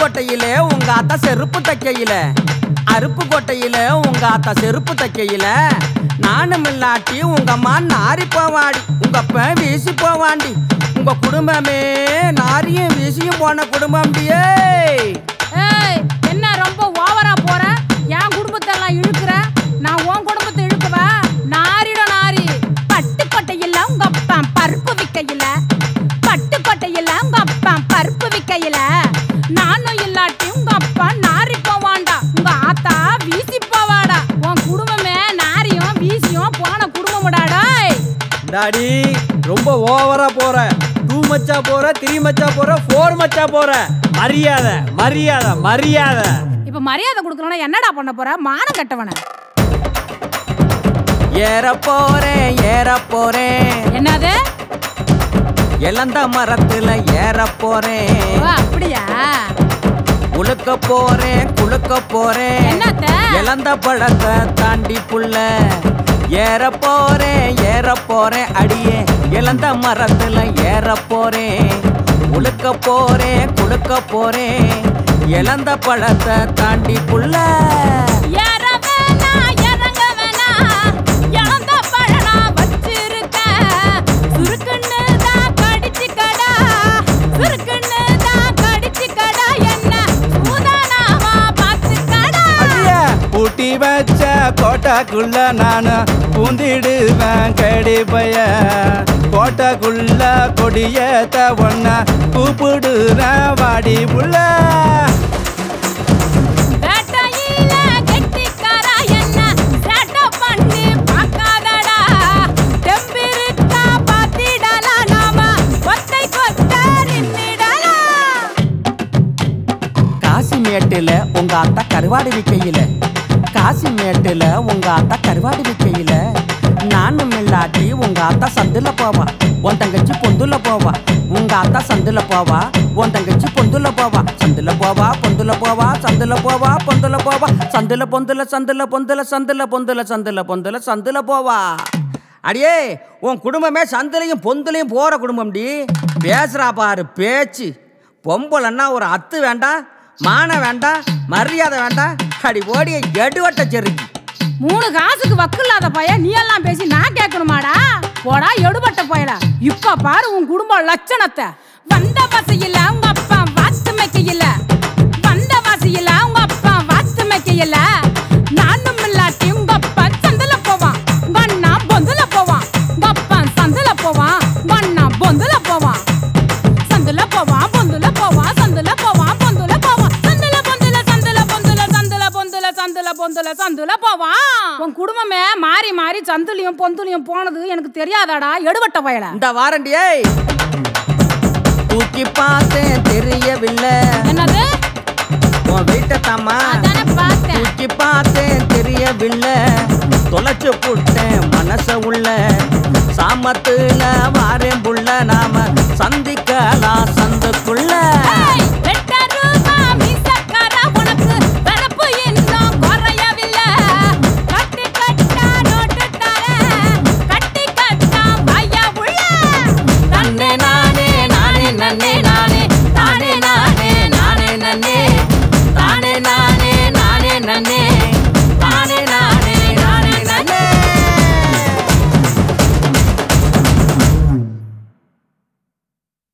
கொட்டையில உங்க ஆத்தா செருப்பு தைக்கையில அருப்பு கொட்டையில உங்க ஆத்தா செருப்பு தைக்கையில நானும் இல்லாட்டி உங்க அம்மா நாரி போவாடி உங்க அப்ப வீசி போவாண்டி உங்க குடும்பமே நாரியும் வீசியும் போன குடும்பம்டியே ஏய் என்ன ரொம்ப ஓவரா போற என் குடும்பத்தை எல்லாம் இழுக்கிற நான் உன் குடும்பத்தை இழுக்கவா நாரிட நாரி பட்டுக்கோட்டையில உங்க அப்பா பருப்பு விக்கையில பட்டுக்கோட்டையில உங்க அப்பா பருப்பு விக்கையில நானும் இல்லாட்டி உங்க அப்பா நாரி போவான்டா உங்க ஆத்தா வீசி போவாடா உன் குடும்பமே நாரியும் வீசியும் போன குடும்பமுடாடாய் டாடி ரொம்ப ஓவரா போற டூ மச்சா போற த்ரீ மச்சா போற ஃபோர் மச்சா போற மரியாதை மரியாதை மரியாதை இப்ப மரியாதை கொடுக்கலன்னா என்னடா பண்ண போற மானம் கட்டவன ஏற போறேன் ஏற போறேன் என்னது இளந்த மரத்துல ஏற போறேன் ஓ அப்படியா உழுக்க போறேன் குளுக்க போறேன் என்னத்த இளந்த பழத்தை தாண்டி புள்ள ஏற போறேன் ஏற போறேன் அடியே இளந்த மரத்துல ஏற போறேன் உழுக்க போறேன் குளுக்க போறேன் இளந்த பழத்தை தாண்டி புள்ள ஏற வேணா, இறங்க வேணா, இழந்த பழனா வச்சிருக்கேன். சுருக்குன்னு தான் கடிச்சுக்கடா, சுருக்குன்னு தான் கடிச்சுக்கடா, என்ன சூதானமா பார்த்துக்கடா. அடியே, பூட்டி வச்ச கோட்டைக்குள்ள நானு பூந்திடுவேன் கடி பைய கோட்டைக்குள்ள கொடியேத்த ஒன்ன கூப்பிடுறேன் வாடி புள்ள வேட்டையில கெட்டிக்காரா என்ன சேட்டை பண்ணி பார்க்காதடா. தெம்பிருக்கா பார்த்திடலாம் நாம, ஒத்தை கொத்த நின்னிடலாம். காசி மேட்டுல உங்க அத்தா கருவாடு விக்கையில காசி மேட்டுல உங்க அத்தா கருவாடு விக்கையில நானும் இல்லாட்டி உங்க அத்தா சந்துல போவா உன் தங்கச்சி பொந்துல போவா உங்க அத்தா சந்துல போவா உன் தங்கச்சி பொந்துல போவா சந்துல போவா பொந்துல போவா சந்துல போவா பொந்துல போவா சந்துல பொந்துல சந்துல பொந்துல சந்துல பொந்துல சந்துல பொந்துல சந்துல போவா அடியே உன் குடும்பமே சந்துலையும் பொந்துலையும் போற குடும்பம்டி பேசுறா பாரு பேச்சு பொம்பளைன்னா ஒரு அத்து வேண்டாம் மானம் வேண்டாம் மரியாதை வேண்டாம் அடி ஓடிய எடுவட்ட செருக்கி மூணு காசுக்கு வக்கு இல்லாத பையன் நீ எல்லாம் பேசி நான் கேட்கணுமாடா போடா எடுபட்ட பயல இப்ப பாரு உன் குடும்ப லட்சணத்தை வந்த வசையில உங்க அப்பா வாத்து மேய்க்கையில வந்த வசையில உங்க அப்பா வாத்து மேய்க்கையில நானும் இல்லாட்டி உங்க அப்பா சந்தல போவான் உங்க அண்ணா பொந்துல போவான் உங்க அப்பா சந்தல போவான் உங்க அண்ணா பொந்துல போவான் சந்துல போவான் பொந்துல போவான் சந்துல போவான் பொந்துல போவான் சந்துல பொந்துல சந்துல பொந்துல சந்துல பொந்துல சந்துல பொந்துல சந்துல போவான் உன் குடும்பமே மாறி மாறி சந்துலயும் பொந்துலயும் போனது எனக்கு தெரியாதாடா எடுபட்ட வயல இந்த வாரண்டியே தூக்கி பார்த்தேன் தெரியவில்லை என்னது உன் வீட்டை தாமா அதானே பார்த்தேன் தூக்கி பார்த்தேன் தெரியவில்லை தொலைச்சு புட்டேன் மனச உள்ள சாமத்துல வாரேன் புள்ள நாம சந்திக்கலாம் சந்துக்குள்ள